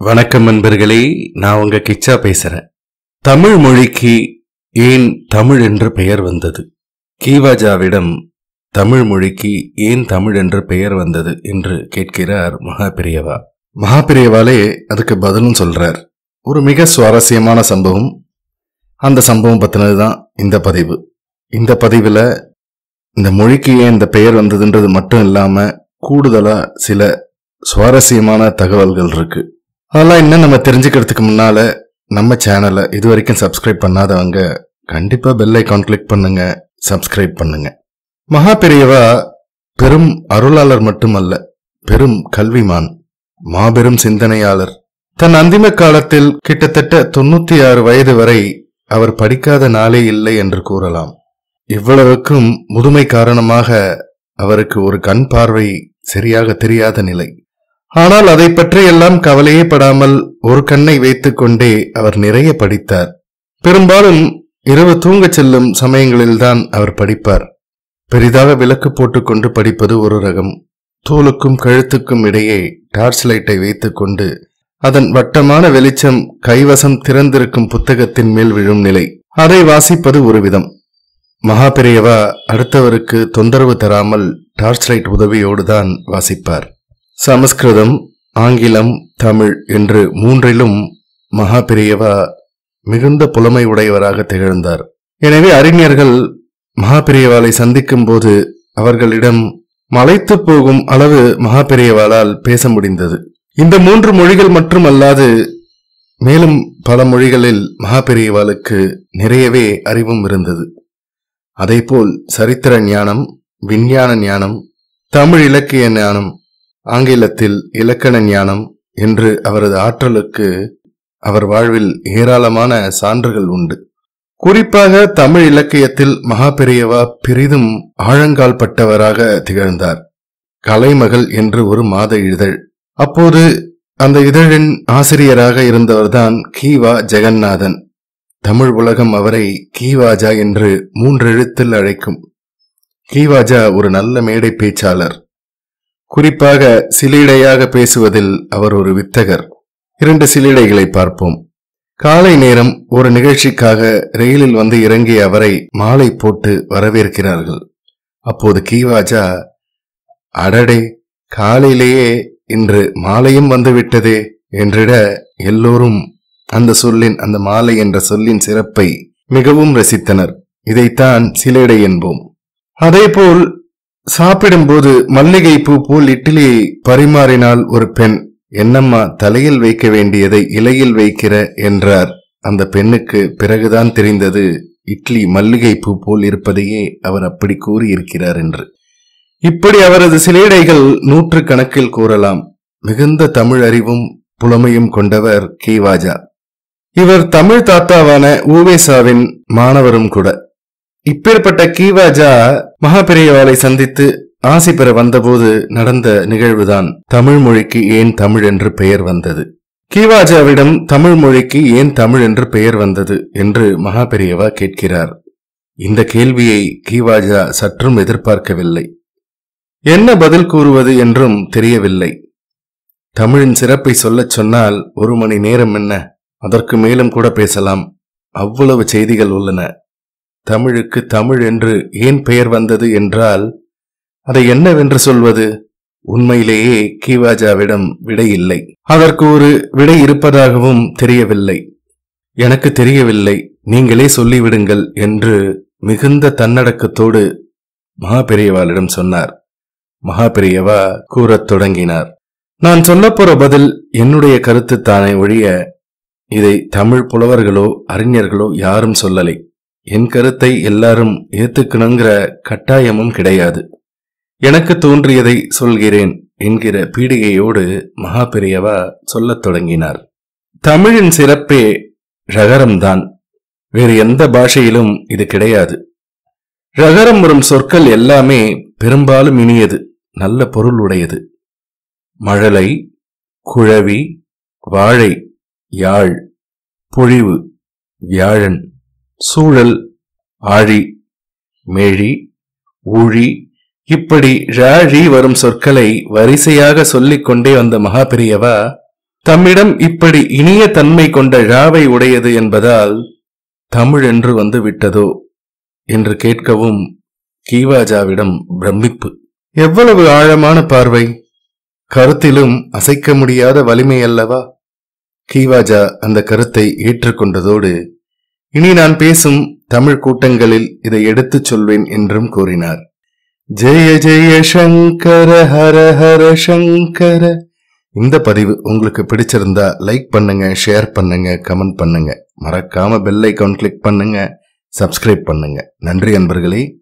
வணக்கம் நண்பர்களே நான் உங்க கிச்சா பேசுறேன் தமிழ் மொழிக்கு ஏன் தமிழ் என்று பெயர் வந்தது கீவாஜாவிடம் தமிழ் மொழிக்கு ஏன் தமிழ் என்று பெயர் வந்தது என்று கேட்கிறார் மகாபிரியவா மகாபிரியவாலே அதுக்கு பதிலும் சொல்றார் ஒரு மிக சுவாரஸ்யமான சம்பவம் அந்த சம்பவம் பத்தினது தான் இந்த பதிவு இந்த பதிவுல இந்த மொழிக்கு ஏன் இந்த பெயர் வந்ததுன்றது மட்டும் இல்லாம கூடுதலா சில சுவாரஸ்யமான தகவல்கள் இருக்கு அதெல்லாம் இன்னும் நம்ம தெரிஞ்சுக்கிறதுக்கு முன்னால நம்ம சேனலை இது வரைக்கும் சப்ஸ்கிரைப் பண்ணாதவங்க கண்டிப்பா பெல் ஐக்கான் கிளிக் பண்ணுங்க சப்ஸ்கிரைப் பண்ணுங்க மகா பெரியவா பெரும் அருளாளர் மட்டுமல்ல பெரும் கல்விமான் மாபெரும் சிந்தனையாளர் தன் அந்திம காலத்தில் கிட்டத்தட்ட தொண்ணூத்தி ஆறு வயது வரை அவர் படிக்காத நாளே இல்லை என்று கூறலாம் இவ்வளவுக்கும் முதுமை காரணமாக அவருக்கு ஒரு கண் பார்வை சரியாக தெரியாத நிலை ஆனால் அதை பற்றி எல்லாம் கவலையே படாமல் ஒரு கண்ணை வைத்துக் கொண்டே அவர் நிறைய படித்தார் பெரும்பாலும் இரவு தூங்கச் செல்லும் சமயங்களில்தான் அவர் படிப்பார் பெரிதாக விளக்கு போட்டுக்கொண்டு படிப்பது ஒரு ரகம் தோலுக்கும் கழுத்துக்கும் இடையே டார்ச் லைட்டை வைத்துக்கொண்டு அதன் வட்டமான வெளிச்சம் கைவசம் திறந்திருக்கும் புத்தகத்தின் மேல் விழும் நிலை அதை வாசிப்பது ஒரு விதம் மகாபெரியவா அடுத்தவருக்கு தொந்தரவு தராமல் டார்ச் லைட் உதவியோடுதான் வாசிப்பார் சமஸ்கிருதம் ஆங்கிலம் தமிழ் என்று மூன்றிலும் மகாபெரியவா மிகுந்த புலமை உடையவராக திகழ்ந்தார் எனவே அறிஞர்கள் மகாபெரியவாளை சந்திக்கும் போது அவர்களிடம் மலைத்து போகும் அளவு மகாபெரியவாளால் பேச முடிந்தது இந்த மூன்று மொழிகள் மட்டுமல்லாது மேலும் பல மொழிகளில் மகாபெரியவாளுக்கு நிறையவே அறிவும் இருந்தது அதேபோல் சரித்திர ஞானம் விஞ்ஞான ஞானம் தமிழ் இலக்கிய ஞானம் ஆங்கிலத்தில் இலக்கண ஞானம் என்று அவரது ஆற்றலுக்கு அவர் வாழ்வில் ஏராளமான சான்றுகள் உண்டு குறிப்பாக தமிழ் இலக்கியத்தில் மகாபெரியவா பெரிதும் ஆழங்கால் பட்டவராக திகழ்ந்தார் கலைமகள் என்று ஒரு மாத இதழ் அப்போது அந்த இதழின் ஆசிரியராக இருந்தவர்தான் கீவா ஜெகநாதன் தமிழ் உலகம் அவரை கீவாஜா என்று மூன்றெழுத்தில் அழைக்கும் கீவாஜா ஒரு நல்ல மேடை பேச்சாளர் குறிப்பாக சிலிடையாக பேசுவதில் அவர் ஒரு வித்தகர் இரண்டு சிலிடைகளை பார்ப்போம் காலை நேரம் ஒரு நிகழ்ச்சிக்காக ரயிலில் வந்து இறங்கிய அவரை மாலை போட்டு வரவேற்கிறார்கள் அப்போது கீவாஜா அடடே காலையிலேயே இன்று மாலையும் வந்துவிட்டதே என்றிட எல்லோரும் அந்த சொல்லின் அந்த மாலை என்ற சொல்லின் சிறப்பை மிகவும் ரசித்தனர் இதைத்தான் சிலேடை என்போம் அதேபோல் சாப்பிடும்போது மல்லிகை பூ போல் இட்லியை பரிமாறினால் ஒரு பெண் என்னம்மா தலையில் வைக்க வேண்டியதை இலையில் வைக்கிற என்றார் அந்த பெண்ணுக்கு பிறகுதான் தெரிந்தது இட்லி மல்லிகை பூ போல் இருப்பதையே அவர் அப்படி கூறியிருக்கிறார் என்று இப்படி அவரது சிலேடைகள் நூற்று கணக்கில் கூறலாம் மிகுந்த தமிழ் அறிவும் புலமையும் கொண்டவர் கீவாஜா இவர் தமிழ் தாத்தாவான ஊவேசாவின் மாணவரும் கூட இப்பேற்பட்ட கீவாஜா மகாபெரியவாளை சந்தித்து ஆசி பெற வந்தபோது நடந்த நிகழ்வுதான் தமிழ் மொழிக்கு ஏன் தமிழ் என்று பெயர் வந்தது கீவாஜாவிடம் தமிழ் மொழிக்கு ஏன் தமிழ் என்று பெயர் வந்தது என்று மகாபெரியவா கேட்கிறார் இந்த கேள்வியை கீவாஜா சற்றும் எதிர்பார்க்கவில்லை என்ன பதில் கூறுவது என்றும் தெரியவில்லை தமிழின் சிறப்பை சொல்லச் சொன்னால் ஒரு மணி நேரம் என்ன அதற்கு மேலும் கூட பேசலாம் அவ்வளவு செய்திகள் உள்ளன தமிழுக்கு தமிழ் என்று ஏன் பெயர் வந்தது என்றால் அதை என்னவென்று சொல்வது உண்மையிலேயே கீவாஜாவிடம் விடை இல்லை அதற்கு ஒரு விடை இருப்பதாகவும் தெரியவில்லை எனக்கு தெரியவில்லை நீங்களே சொல்லிவிடுங்கள் என்று மிகுந்த தன்னடக்கத்தோடு மகாபெரியவாளிடம் சொன்னார் மகாபெரியவா கூறத் தொடங்கினார் நான் சொல்லப் போற பதில் என்னுடைய கருத்து தானே ஒழிய இதை தமிழ் புலவர்களோ அறிஞர்களோ யாரும் சொல்லலை என் கருத்தை எல்லாரும் ஏத்துக்கணுங்கிற கட்டாயமும் கிடையாது எனக்கு தோன்றியதை சொல்கிறேன் என்கிற பீடிகையோடு மகா பெரியவா சொல்லத் தொடங்கினார் தமிழின் சிறப்பே ரகரம்தான் வேறு எந்த பாஷையிலும் இது கிடையாது ரகரம் வரும் சொற்கள் எல்லாமே பெரும்பாலும் இனியது நல்ல பொருள் உடையது மழலை குழவி வாழை யாழ் பொழிவு வியாழன் சூழல் ஆழி மேழி ஊழி இப்படி ழி வரும் சொற்களை வரிசையாக சொல்லிக் கொண்டே வந்த மகாபெரியவா தம்மிடம் இப்படி இனிய தன்மை கொண்ட ழாவை உடையது என்பதால் தமிழ் என்று வந்து விட்டதோ என்று கேட்கவும் கீவாஜாவிடம் பிரமிப்பு எவ்வளவு ஆழமான பார்வை கருத்திலும் அசைக்க முடியாத வலிமை அல்லவா கீவாஜா அந்த கருத்தை ஏற்றுக்கொண்டதோடு இனி நான் பேசும் தமிழ் கூட்டங்களில் இதை எடுத்துச் சொல்வேன் என்றும் கூறினார் ஜெய ஜெய சங்கர ஹர ஹர சங்கர இந்த பதிவு உங்களுக்கு பிடிச்சிருந்தா லைக் பண்ணுங்க ஷேர் பண்ணுங்க கமெண்ட் பண்ணுங்க மறக்காம பெல் ஐக்கான் கிளிக் பண்ணுங்க சப்ஸ்கிரைப் பண்ணுங்க நன்றி அன்பர்களே